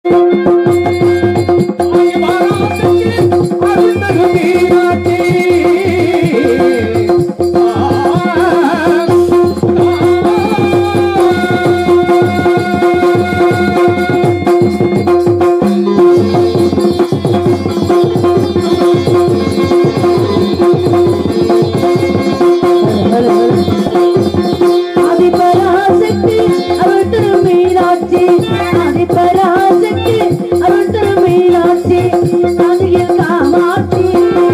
ஆதிபராசக்தி அருள் தரும் மீனாட்சி ஆதிபராசக்தி அருள் தரும் மீனாட்சி ஆதியில் காமாட்சி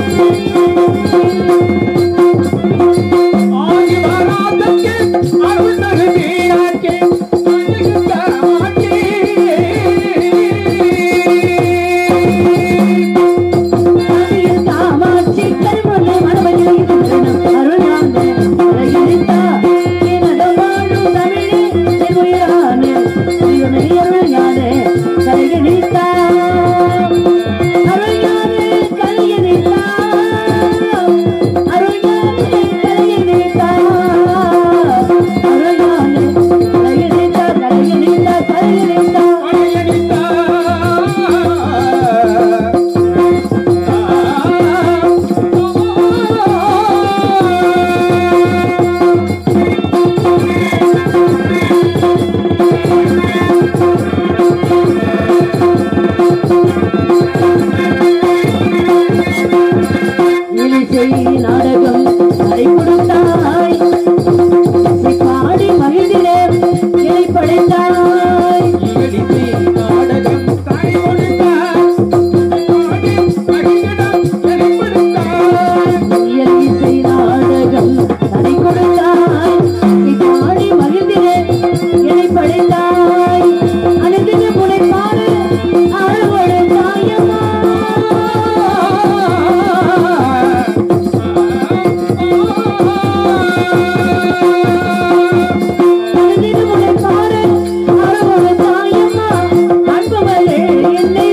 ஆதியில் காமாட்சி கருமுல்லை மணவதில் இருந்தனம் அருளாங்க அழகிரித்தா எனது வாழும் தமிழே செல்லுயிரானே சிவனை அருள்ஞானே கலையணித்தா அருள்ஞானே கலையணித்தா அருள்ஞானே கலையணித்தா அருள்ஞானே கலையணித்தா கலையணித்தா கலையணித்தா இலிசை நாடகம் அதை கொடுத்தாய் இசை பாடி மகிழ்ந்திட இலை படைத்தாய் இயல் இசை நாடகம் அதை கொடுத்தாய் இசை பாடி மகிழ்ந்திட இலை படைத்தாய் அனுதின முனைப்பாடு அழகோட தாயம்மா அனுதின முனைப்பாடு அழகோட தாயம்மா அன்பவளே என்னை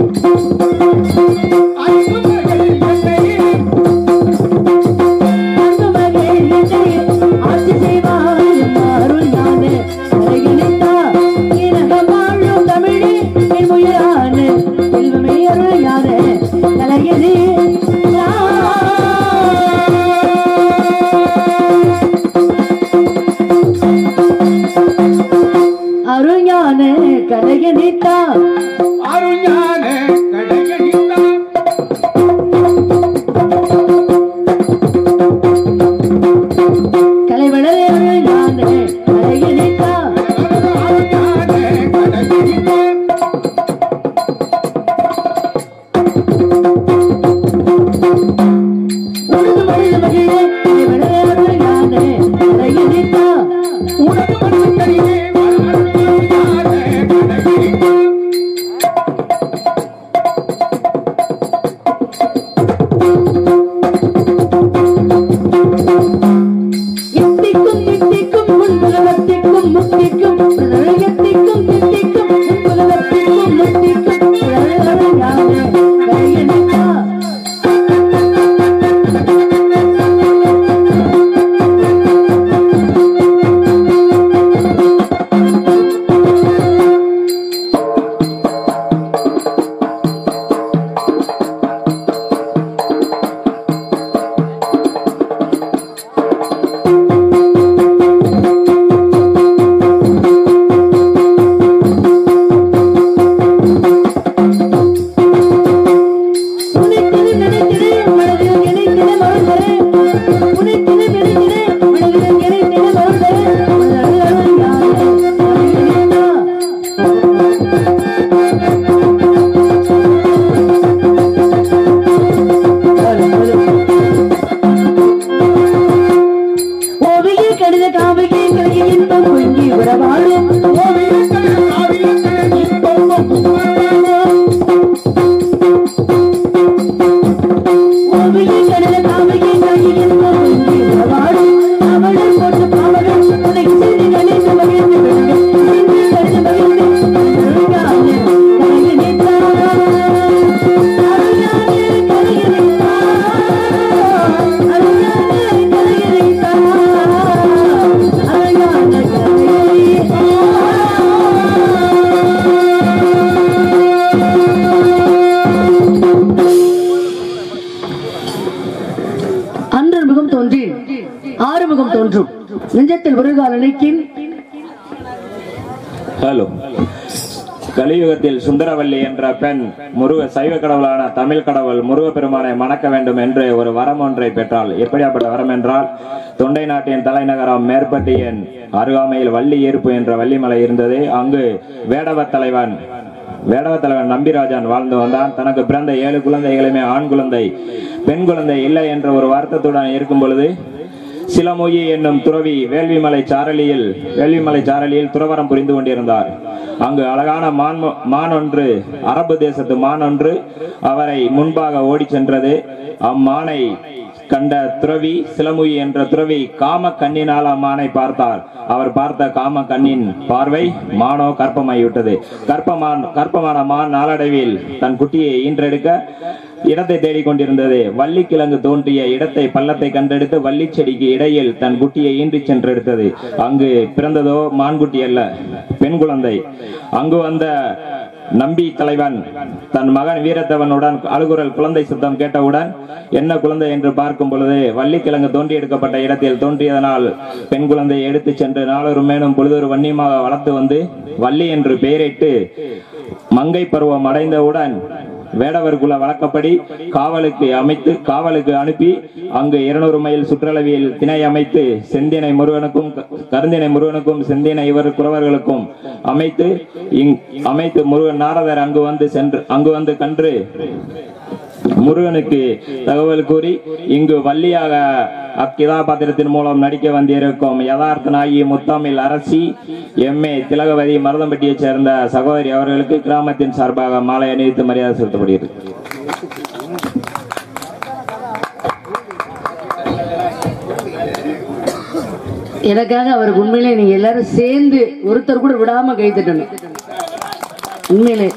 அன்பவளே என்னை ஆட்சி செய்வாய் அருள் ஞானே அழகினித்தா இனகம் வாழும் தமிழே என் உயிரானே செல்வமே அருள் ஞானே கலையனே அருள் ஞானே கலையனித்தா கலைவளரே அருள் ஞானே கலையனித்தா உனது மனித மகிழே கலைவளரே அருள் ஞானே கலையனித்தா நெஞ்சத்தில் ஒரு கால் அணைக்கின் ஹலோ கலியுகத்தில் சுந்தரவல்லி என்ற பெண் முருக சைவ கடவுளான தமிழ் கடவுள் முருகப்பெருமானை மணக்க வேண்டும் என்று ஒரு வரம் ஒன்றை பெற்றாள் எப்படியாப்பட்ட வரம் என்றால் தொண்டை நாட்டின் தலைநகரம் மேற்பட்டியின் அருகாமையில் வள்ளி ஏற்பு என்ற வள்ளிமலை இருந்தது அங்கு வேடவ தலைவன் வேடவ தலைவன் நம்பிராஜன் வாழ்ந்து வந்தான் தனக்கு பிறந்த ஏழு குழந்தைகளுமே ஆண் குழந்தை பெண் குழந்தை இல்லை என்ற ஒரு வருத்தத்துடன் இருக்கும் பொழுது சிலமொயி என்னும் துறவி வேள்விமலை சாரலியில் வேள்விமலை சாரலியில் துறவரம் புரிந்து கொண்டிருந்தார் அங்கு அழகான மான் மான் ஒன்று அரபு தேசத்து மான் ஒன்று அவரை முன்பாக ஓடி சென்றது அம்மானை கண்ட துறவி சிலமுயி என்ற துறவி காம கண்ணினால் அம்மானை பார்த்தார் அவர் பார்த்த காம கண்ணின் பார்வை மானோ கற்பமாகிவிட்டது கற்பமான் கற்பமான மான் நாளடைவில் தன் குட்டியை ஈன்றெடுக்க இடத்தை தேடிக் கொண்டிருந்தது வள்ளி கிழங்கு தோன்றிய இடத்தை பள்ளத்தை கண்டெடுத்து வள்ளி செடிக்கு இடையில் தன் குட்டியை ஈன்றி சென்றெடுத்தது அங்கு பிறந்ததோ மான்குட்டி அல்ல பெண் குழந்தை அங்கு வந்த நம்பி தலைவன் தன் மகன் வீரத்தவனுடன் அழுகுரல் குழந்தை சுத்தம் கேட்டவுடன் என்ன குழந்தை என்று பார்க்கும் பொழுது வள்ளிக்கிழங்கு தோண்டி எடுக்கப்பட்ட இடத்தில் தோன்றியதனால் பெண் குழந்தையை எடுத்து சென்று நாளொரு மேலும் பொழுதொரு வன்னியமாக வளர்த்து வந்து வள்ளி என்று பெயரிட்டு மங்கை பருவம் அடைந்தவுடன் வேடவர் குல வழக்கப்படி காவலுக்கு அமைத்து காவலுக்கு அனுப்பி அங்கு இருநூறு மைல் சுற்றளவில் திணை அமைத்து செந்தினை முருகனுக்கும் க- கருந்தினை முருகனுக்கும் செந்தினை இவர் குறவர்களுக்கும் அமைத்து இங் அமைத்து முருகன் நாரதர் அங்கு வந்து சென்று அங்கு வந்து கன்று முருகனுக்கு தகவல் கூறி இங்கு வள்ளியாக அக்கிதாபாத்திரத்தின் மூலம் நடிக்க வந்திருக்கும் யதார்த்த நாயகி முத்தாமில் அரசி எம்ஏ திலகவதி மருதம்பட்டியைச் சேர்ந்த சகோதரி அவர்களுக்கு கிராமத்தின் சார்பாக மாலை அணிவித்து மரியாதை செலுத்தப்படுகிறது எனக்காக அவருக்கு உண்மையிலே நீங்க எல்லாரும் சேர்ந்து ஒருத்தர் கூட விடாம கை தட்டணும் உண்மையிலே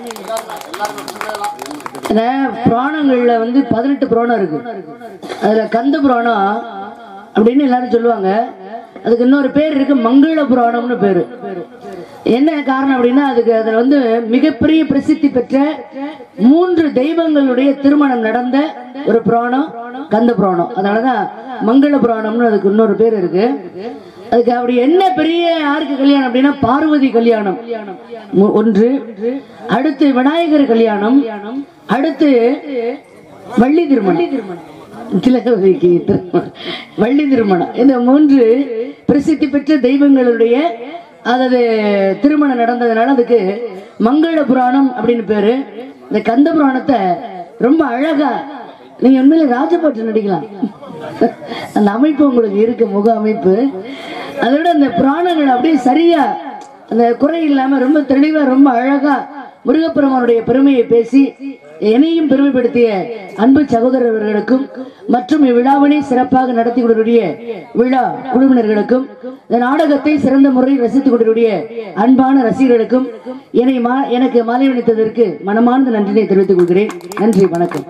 இந்த புராணங்கள்ல வந்து பதினெட்டு புராணம் இருக்கு அதுல கந்த புராணம் அப்படின்னு எல்லாரும் சொல்லுவாங்க அதுக்கு இன்னொரு பேர் இருக்கு மங்கள புராணம்னு பேரு என்ன காரணம் அப்படின்னா அதுக்கு அதுல வந்து மிகப்பெரிய பிரசித்தி பெற்ற மூன்று தெய்வங்களுடைய திருமணம் நடந்த ஒரு புராணம் கந்த புராணம் அதனாலதான் மங்கள புராணம்னு அதுக்கு இன்னொரு பேர் இருக்கு அதுக்கு அப்படி என்ன பெரிய யாருக்கு கல்யாணம் அப்படின்னா பார்வதி கல்யாணம் மு- ஒன்று அடுத்து விநாயகர் கல்யாணம் அடுத்து வள்ளி திருமணம் திலகவதிக்கு திருமணம் வள்ளி திருமணம் இந்த மூன்று பிரசித்தி பெற்ற தெய்வங்களுடைய அதாவது திருமணம் நடந்ததுனால அதுக்கு மங்கள புராணம் அப்படின்னு பேரு இந்த கந்த புராணத்தை ரொம்ப அழகா நீங்க உண்மையில ராஜபாட்டு நடிக்கலாம் அந்த அமைப்பு உங்களுக்கு இருக்கு முக அமைப்பு அதோட அந்த புராணங்கள் அப்படியே சரியா அந்த குறை இல்லாம ரொம்ப தெளிவா ரொம்ப அழகா முருகப்பெருமானுடைய பெருமையை பேசி என்னையும் பெருமைப்படுத்திய அன்பு சகோதரர்களுக்கும் மற்றும் இவ்விழாவினை சிறப்பாக நடத்தி கொண்டிருடைய விழா குழுவினர்களுக்கும் இந்த நாடகத்தை சிறந்த முறையில் ரசித்துக் கொண்டிருடைய அன்பான ரசிகர்களுக்கும் என்னை மா- எனக்கு மாலை அணித்ததற்கு மனமார்ந்த நன்றினை தெரிவித்துக் கொள்கிறேன் நன்றி வணக்கம்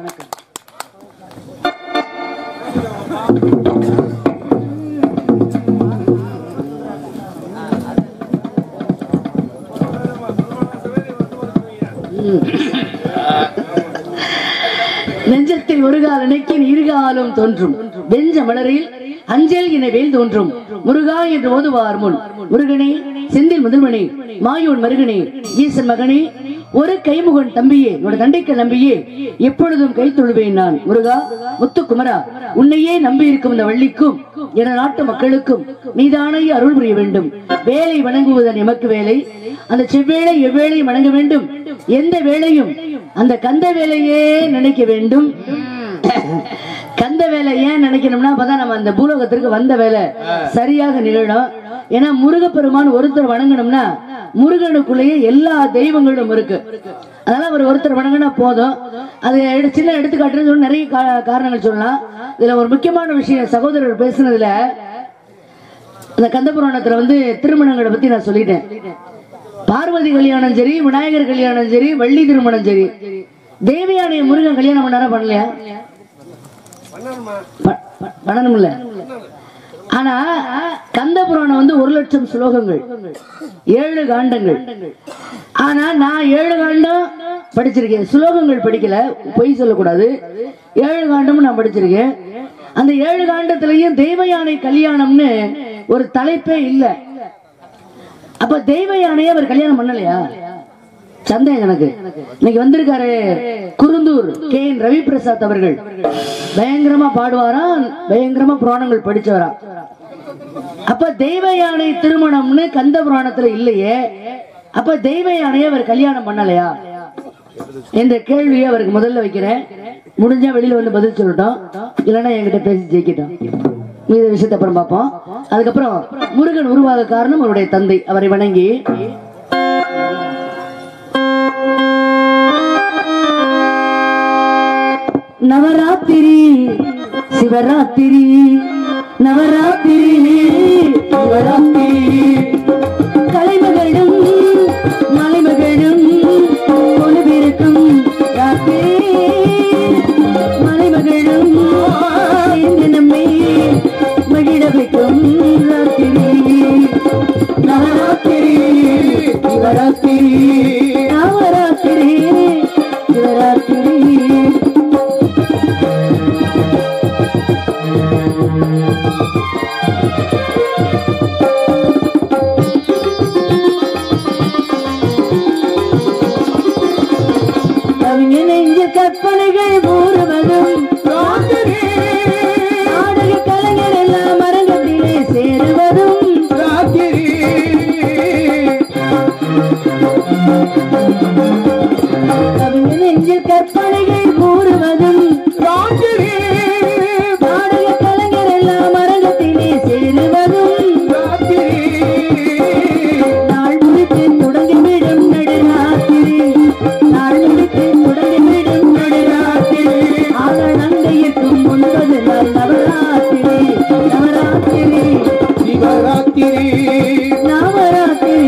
நெஞ்சத்தில் ஒரு கால் இணைக்கின் இருகாலும் தோன்றும் வெஞ்ச மலரில் அஞ்சல் என வேல் தோன்றும் முருகா என்று ஓதுவார் முன் முருகனே செந்தில் முதல்வனே மாயோன் மருகனே ஈசன் மகனே ஒரு கைமுகன் தம்பியே உன்னோட தண்டைக்க நம்பியே எப்பொழுதும் கை தொழுவேன் நான் முருகா முத்துக்குமரா உன்னையே நம்பி இருக்கும் இந்த வள்ளிக்கும் என நாட்டு மக்களுக்கும் நீதானே அருள் புரிய வேண்டும் வேலை வணங்குவதன் எமக்கு வேலை அந்த செவ்வேளை எவ்வேளை வணங்க வேண்டும் எந்த வேளையும் அந்த கந்த வேலையே நினைக்க வேண்டும் கந்த வேலை ஏன் நினைக்கணும்னா அப்பதான் நம்ம அந்த பூலோகத்திற்கு வந்த வேலை சரியாக நிகழும் ஏன்னா முருகப்பெருமான் ஒருத்தர் வணங்கணும்னா முருகனுக்குள்ளேயே எல்லா தெய்வங்களும் இருக்கு அதனால அவர் ஒருத்தர் வணங்கினா போதும் அது எடு- சின்ன எடுத்துக்காட்டுன்னு சொல்லி நிறைய கா- காரணங்கள் சொல்லலாம் இதுல ஒரு முக்கியமான விஷயம் சகோதரர் பேசுனதுல அந்த கந்த புராணத்துல வந்து திருமணங்களை பத்தி நான் சொல்லிட்டேன் பார்வதி கல்யாணம் சரி விநாயகர் கல்யாணம் சரி வள்ளி திருமணம் சரி தேவியானைய முருகன் கல்யாணம் பண்ணாரா பண்ணலையா ப- ப- பண்ணணும்ல ஆனா கந்த புராணம் வந்து ஒரு லட்சம் ஸ்லோகங்கள் ஏழு காண்டங்கள் ஆனா நான் ஏழு காண்டம் படிச்சிருக்கேன் ஸ்லோகங்கள் படிக்கல பொய் சொல்லக்கூடாது ஏழு காண்டமும் நான் படிச்சிருக்கேன் அந்த ஏழு காண்டத்திலையும் தெய்வ யானை கல்யாணம்னு ஒரு தலைப்பே இல்ல அப்ப தெய்வ யானையை அவர் கல்யாணம் பண்ணலையா சந்தேகம் எனக்கு இன்னைக்கு வந்திருக்காரு குருந்தூர் கே என் ரவி பிரசாத் அவர்கள் பயங்கரமா பாடுவாராம் பயங்கரமா புராணங்கள் படிச்சவரா அப்ப தெய்வ யானை திருமணம்னு கந்த புராணத்துல இல்லையே அப்ப தெய்வ யானையை அவர் கல்யாணம் பண்ணலையா என்ற கேள்வியை அவருக்கு முதல்ல வைக்கிறேன் முடிஞ்சா வெளியில வந்து பதில் சொல்லட்டும் இல்லைன்னா என்கிட்ட பேசி ஜெயிக்கட்டும் மீத விஷயத்தை அப்புறம் பார்ப்போம் அதுக்கப்புறம் முருகன் உருவாக காரணம் அவருடைய தந்தை அவரை வணங்கி நவராத்திரி சிவராத்திரி நவராத்திரி சிவராத்திரி கலைமகளும் மலைமகளும் கொலுவிருக்கும் ராத்திரி மலைமகளும் சேர்ந்து நம்மை மகிழ வைக்கும் ராத்திரி நவராத்திரி சிவராத்திரி நவராத்திரி சிவராத்திரி கவிஞன் நெஞ்சில் கற்பனைகள் ஊறுவதும் நாடக கலைஞர் எல்லாம் அரங்கத்திலே சேருவதும் கவிஞன் நெஞ்சில் கற்பனைகள் ஊறுவதும் நாடக கலைஞர் எல்லாம் அரங்கத்திலே சேருவதும் நாள் முடித்து தொடங்கிவிடும் நடுராத்திரி நாள் முடித்து தொடங்கிவிடும் நடுராத்திரி ஆக நந்தையிற்கும் ஒன்பது நாள் நவராத்திரி நவராத்திரி நவராத்திரி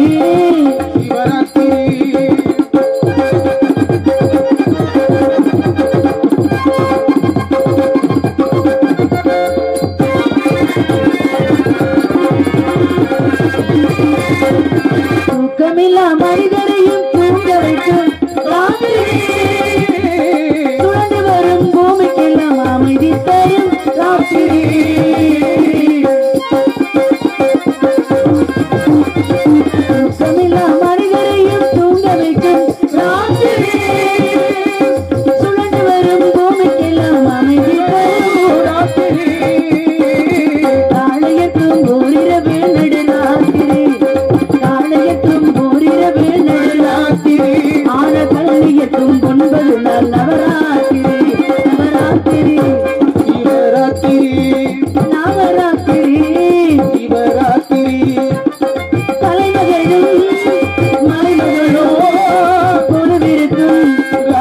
தூக்கமில்லா மனிதரையும் தூங்க வைக்கும் ராத்திரி சுழன்று வரும் பூமிக்கெல்லாம் அமைதி தரும் ராத்திரி தூக்கமில்லா மனிதரையும் தூங்க வைக்கும் ராத்திரி சுழன்று வரும் பூமிக்கெல்லாம் அமைதி தரும் ராத்திரி காளையர்க்கும் ஓரிரவு நடுராத்திரி காளையர்க்கும் ஓரிரவு நடுராத்திரி ஆன கல்லியர்க்கும் ஒன்பது நாள் நவராத்திரி நவராத்திரி நவராத்திரி தலைமகளும் மலைமகளோ பொழுதிருக்கும்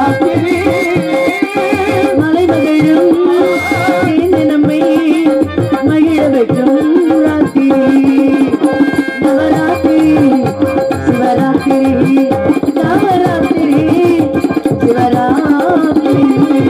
மலைமகளும் சேர்ந்து நம்மை மகிழ வைக்கும் ராத்திரி நவராத்திரி சிவராத்திரி நவராத்திரி சிவராத்திரி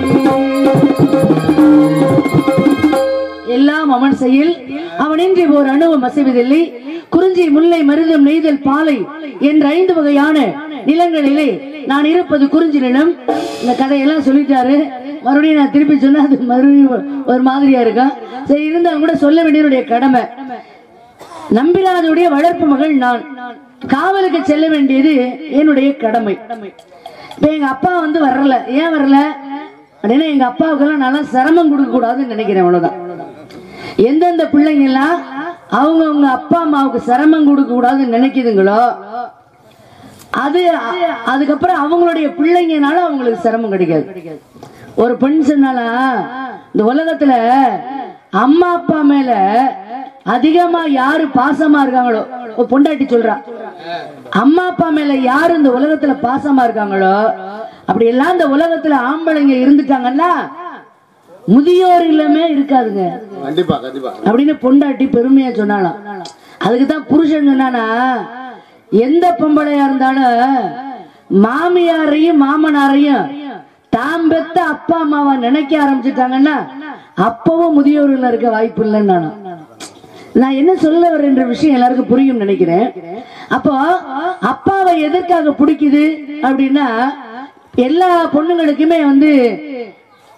எல்லாம் அவன் செயல் அவனின்றி ஓர் அணுவும் அசைவதில்லை குறிஞ்சி முல்லை மருதம் நெய்தல் பாலை என்ற ஐந்து வகையான நிலங்களிலே நான் இருப்பது குறிஞ்சி நிலம் இந்த கதையெல்லாம் சொல்லிட்டாரு மறுபடியும் நான் திருப்பி சொன்னா அது மறுபடியும் ஒரு மாதிரியா இருக்கும் சரி இருந்தாலும் கூட சொல்ல வேண்டியவருடைய கடமை நம்பிராஜுடைய வளர்ப்பு மகள் நான் காவலுக்கு செல்ல வேண்டியது என்னுடைய கடமை இப்ப எங்க அப்பா வந்து வரல ஏன் வரல அப்படின்னா எங்க அப்பாவுக்கெல்லாம் நல்லா சிரமம் கொடுக்க கூடாதுன்னு நினைக்கிறேன் அவ்வளவுதான் எந்தெந்த பிள்ளைங்க எல்லாம் அவங்க அவங்க அப்பா அம்மாவுக்கு சிரமம் கொடுக்க கூடாதுன்னு நினைக்குதுங்களோ அது அ- அதுக்கப்புறம் அவங்களுடைய பிள்ளைங்கனால அவங்களுக்கு சிரமம் கிடைக்காது ஒரு பெண் சொன்னாலா இந்த உலகத்துல அம்மா அப்பா மேல அதிகமா யாரு பாசமா இருக்காங்களோ ஒரு பொண்டாட்டி சொல்றா அம்மா அப்பா மேல யாரு இந்த உலகத்துல பாசமா இருக்காங்களோ அப்படி எல்லாம் இந்த உலகத்துல ஆம்பளைங்க இருந்துட்டாங்கன்னா முதியோர் இல்லமே இருக்காதுங்க கண்டிப்பா கண்டிப்பா அப்படின்னு பொண்டாட்டி பெருமையா சொன்னாலாம் அதுக்கு தான் புருஷன் சொன்னானா எந்த பொம்பளையா இருந்தாலும் மாமியாரையும் மாமனாரையும் தாம் பெத்த அப்பா அம்மாவை நினைக்க ஆரம்பிச்சுட்டாங்கன்னா அப்பவும் முதியோர்கள் இருக்க வாய்ப்பு இல்லைன்னு நானா. நான் என்ன சொல்ல வரேன்ற விஷயம் எல்லாருக்கும் புரியும் நினைக்கிறேன் அப்போ அப்பாவை எதற்காக பிடிக்குது அப்படின்னா எல்லா பொண்ணுங்களுக்குமே வந்து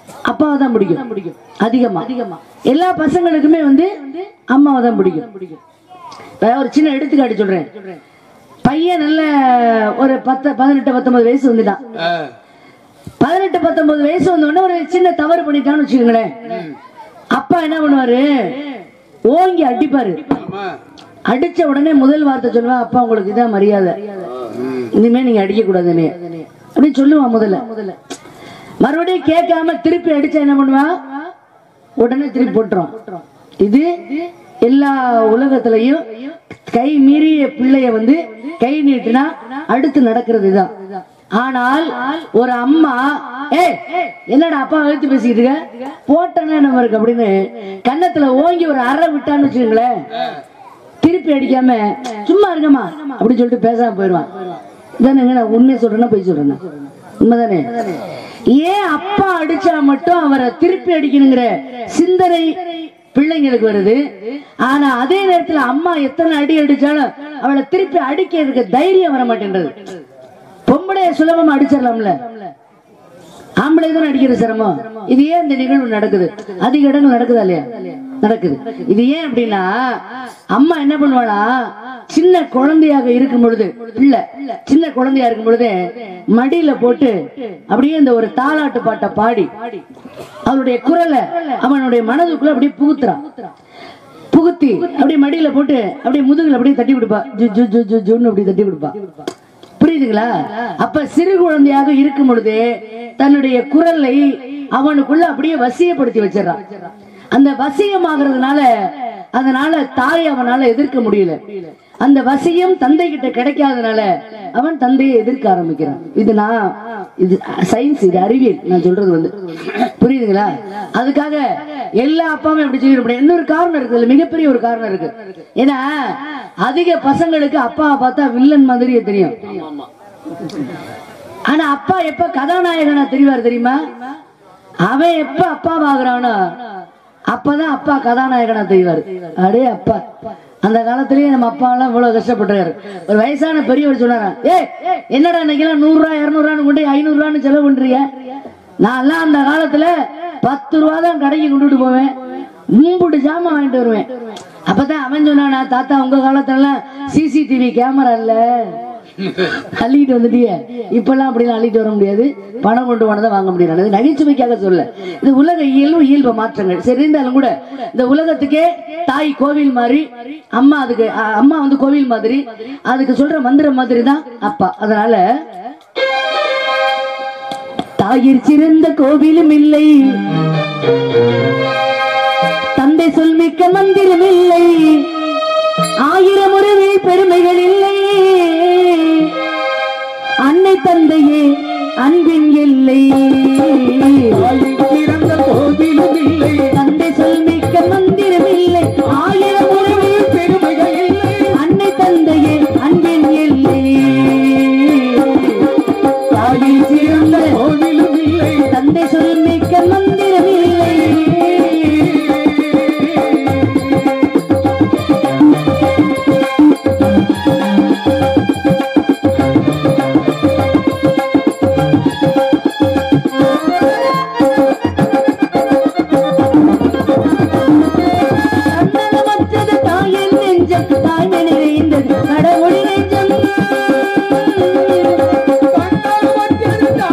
அப்பாவை தான் பிடிக்கும் அதிகமா எல்லா பசங்களுக்குமே வந்து அம்மாவை தான் பிடிக்கும் இப்ப ஒரு சின்ன எடுத்துக்காட்டு சொல்றேன் பையன் நல்ல ஒரு பத்து பதினெட்டு பத்தொன்பது வயசு வந்துட்டான் ஆ, பதினெட்டு பத்தொன்பது வயசு வந்த உடனே ஒரு சின்ன தவறு பண்ணிட்டான்னு வச்சுக்கோங்களேன் அப்பா என்ன பண்ணுவாரு ஓங்கி அடிப்பாரு ஆமா அடிச்ச உடனே முதல் வார்த்தை சொல்லுவா அப்பா உங்களுக்கு இதான் மரியாதை ம், இனிமே நீங்க அடிக்க கூடாது என்னைய அப்படின்னு சொல்லுவான் முதல்ல மறுபடியும் கேட்காம திருப்பி அடிச்சா என்ன பண்ணுவான் உடனே திருப்பி போட்டுரும் இது எல்லா உலகத்திலையும் கை மீறிய பிள்ளைய வந்து கை நீட்டினா அடுத்து நடக்கிறது இதுதான் ஆனால் ஒரு அம்மா ஏய் என்னடா அப்பா எழுத்து பேசிட்டு இருக்க போட்டனா நம்ம இருக்கு அப்படின்னு கன்னத்துல ஓங்கி ஒரு அறை விட்டான்னு வச்சுக்கோங்களேன் திருப்பி அடிக்காம சும்மா இருக்கமா அப்படின்னு சொல்லிட்டு பேசாம போயிடுவான் இதானேங்க நான் உண்மையை சொல்றேன்னா போய் சொல்றேன்னா உண்மைதானே ஏன் அப்பா அடிச்சா மட்டும் அவரை திருப்பி அடிக்கணுங்கிற சிந்தனை பிள்ளைங்களுக்கு வருது ஆனா அதே நேரத்துல அம்மா எத்தனை அடி அடிச்சாலும் அவளை திருப்பி அடிக்கிறதுக்கு தைரியம் வர மாட்டேன்றது பொம்பளைய சுலபமா அடிச்சிடலாம்ல ஆம்பளை தான் அடிக்கிற சிரமம் இது ஏன் இந்த நிகழ்வு நடக்குது அதிக இடங்கள் நடக்குதா இல்லையா நடக்குது இது ஏன் அப்படின்னா அம்மா என்ன பண்ணுவானா சின்ன குழந்தையாக இருக்கும் பொழுது இல்ல சின்ன குழந்தையா இருக்கும் பொழுது மடியில போட்டு அப்படியே இந்த ஒரு தாலாட்டு பாட்டை பாடி அவளுடைய குரலை அவனுடைய மனதுக்குள்ள அப்படியே புகுத்துறான் புகுத்தி அப்படியே மடியில போட்டு அப்படியே முதுகுல அப்படியே தட்டி விடுப்பா ஜு ஜு ஜு ஜு ஜுன்னு அப்படி தட்டி விடுப்பா புரியுதுங்களா அப்ப சிறு குழந்தையாக இருக்கும் பொழுது தன்னுடைய குரலை அவனுக்குள்ள அப்படியே வசியப்படுத்தி வச்சிடறான் அந்த வசியமாகிறதுனால அதனால தாய் அவனால எதிர்க்க முடியல அந்த வசியம் தந்தை கிட்ட கிடைக்காதனால அவன் தந்தையை எதிர்க்க ஆரம்பிக்கிறான் இது நான் இது சயின்ஸ் இது அறிவியல் நான் சொல்றது வந்து புரியுதுங்களா அதுக்காக எல்லா அப்பாவும் எப்படி சொல்லிட முடியும் இன்னொரு காரணம் இருக்கு இதுல மிகப்பெரிய ஒரு காரணம் இருக்கு ஏன்னா அதிக பசங்களுக்கு அப்பாவை பார்த்தா வில்லன் மாதிரியே தெரியும் ஆமா ஆனா அப்பா எப்ப கதாநாயகனா தெரிவார் தெரியுமா அவன் எப்ப அப்பாவாகிறானோ அப்பதான் அப்பா கதாநாயகனா தெரிவார் அடே அப்பா அந்த காலத்திலேயே நம்ம அப்பா எல்லாம் இவ்வளவு கஷ்டப்பட்டாரு ஒரு வயசான பெரியவர் சொன்னாரா ஏ என்னடா இன்னைக்கெல்லாம் நூறு ரூபா இருநூறு ரூபான்னு கொண்டு ஐநூறு ரூபான்னு செலவு பண்றீங்க நான் எல்லாம் அந்த காலத்துல பத்து ரூபா தான் கடைக்கு கொண்டுட்டு போவேன் மூம்புட்டு ஜாமான் வாங்கிட்டு வருவேன் அப்பதான் அவன் சொன்னானா தாத்தா உங்க காலத்துல எல்லாம் சிசிடிவி கேமரா இல்ல அள்ளிட்டு வந்துட்டியே இப்பெல்லாம் அப்படிலாம் அள்ளிட்டு வர முடியாது பணம் கொண்டு போனதை வாங்க முடியாது அது நகைச்சுவைக்காக சொல்ல இது உலக இயல்பு இயல்பு மாற்றங்கள் சரி இருந்தாலும் கூட இந்த உலகத்துக்கே தாய் கோவில் மாதிரி அம்மா அதுக்கு அ- அம்மா வந்து கோவில் மாதிரி அதுக்கு சொல்ற மந்திரம் மாதிரி தான் அப்பா அதனால தாயிற் சிறந்த கோவிலும் இல்லை தந்தை சொல்மிக்க மந்திரம் இல்லை ஆயிரம் உறவில் பெருமைகள் இல்லை அன்னை தந்தையே அன்பின் எல்லை சிறந்த கோவிலும் இல்லை தந்தை சொல்மிக்க மந்திரம் இல்லை ஆயிரம் உறவில் பெருமைகள் இல்லை அன்னை தந்தையே அன்பின் எல்லை தாயில் சிறந்த கோவிலும் இல்லை தந்தை சொல்மிக்க மந்திரம் இல்லை கண்ணனமற்றது தாயின் நெஞ்சம் தாய்மை நிறைந்தது கடவுளின் நெஞ்சம் கண்ணாமற்றது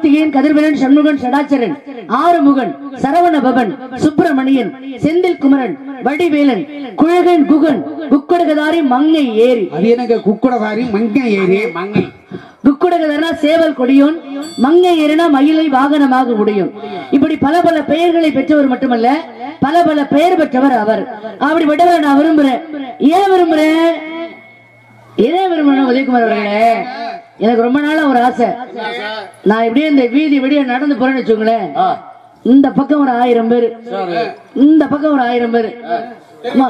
கார்த்திகேயன் கதிர்வேலன் சண்முகன் சடாச்சரன் ஆறுமுகன் சரவண பவன் சுப்பிரமணியன் செந்தில் குமரன் வடிவேலன் குழகன் குகன் குக்கடகதாரி மங்கை ஏரி அது எனக்கு குக்குடதாரி மங்கை ஏறி மங்கை குக்குடகதர்னா சேவல் கொடியோன் மங்கை ஏறினா மயிலை வாகனமாக உடையும் இப்படி பல பல பெயர்களை பெற்றவர் மட்டுமல்ல பல பல பெயர் பெற்றவர் அவர் அப்படிப்பட்டவரை நான் விரும்புறேன் ஏன் விரும்புறேன் ஏன் விரும்புறேன் உதயகுமார் அவர்களே எனக்கு ரொம்ப நாளா ஒரு ஆசை நான் இப்படியே இந்த வீதி வெளியே நடந்து போறேன்னு வச்சுக்கோங்களேன் இந்த பக்கம் ஒரு ஆயிரம் பேர் இந்த பக்கம் ஒரு ஆயிரம் பேர் அம்மா.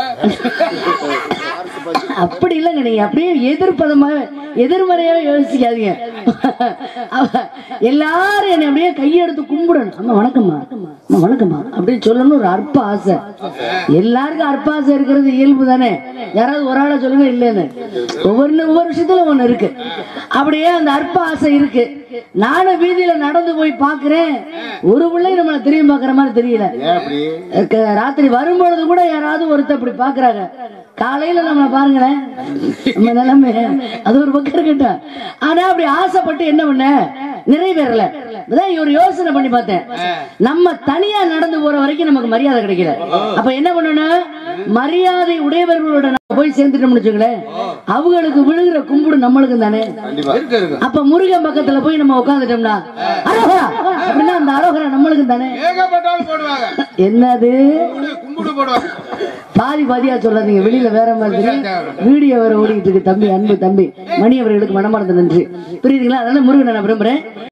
அப்படி இல்லைங்க நீங்க அப்படியே எதிர்ப்பதமா எதிர்மறையாவே யோசிக்காதீங்க அவ- எல்லாரும் என்னை அப்படியே கையெடுத்து கும்பிடணும் அம்மா வணக்கம்மா அம்மா வணக்கம்மா அப்படின்னு சொல்லணும்னு ஒரு அற்ப ஆசை எல்லாருக்கும் அற்ப ஆசை இருக்கிறது இயல்பு தானே யாராவது ஒரு ஆளை சொல்லுங்க இல்லைன்னு ஒவ்வொரு ஒவ்வொரு விஷயத்துல ஒண்ணு இருக்கு அப்படியே அந்த அற்ப ஆசை இருக்கு நானும் வீதியில நடந்து போய் பாக்குறேன் ஒரு பிள்ளை நம்மள திரும்பி பாக்குற மாதிரி தெரியல க- ராத்திரி வரும்பொழுது கூட யாராவது ஒருத்தர் இப்படி பாக்குறாங்க காலையில நம்ம பாருங்களேன் நம்ம நிலைமை அது ஒரு பக்கம் இருக்கட்டும் ஆனா அப்படி ஆசைப்பட்டு என்ன பண்ண நிறைவேறல அதான் ஒரு யோசனை பண்ணி பார்த்தேன் நம்ம தனியா நடந்து போற வரைக்கும் நமக்கு மரியாதை கிடைக்கல அப்ப என்ன பண்ணணும் மரியாதை உடையவர்களோட நம்ம போய் சேர்ந்துட்டோம்னு வச்சுங்களேன் அவங்களுக்கு விழுகிற கும்பிடு நம்மளுக்கும் தானே இருக்கு இருக்கு அப்ப முருகன் பக்கத்துல போய் நம்ம உட்காந்துட்டோம்னா அரோகரா அப்படின்னா அந்த அரோகரா நம்மளுக்கும் தானே ஏகப்பட்டாலும் போடுவாங்க என்னது கும்பிடு, கும்பிடு போடுவாங்க பாதி பாதியா சொல்லாதீங்க வெளியில வேற மாதிரி தெரியும். வீடியோ வேற ஓடிட்டு இருக்கு தம்பி அன்பு தம்பி மணி அவர்களுக்கு மனமார்ந்த நன்றி புரியுதுங்களா அதனால முருகனை நான் விரும்புறேன்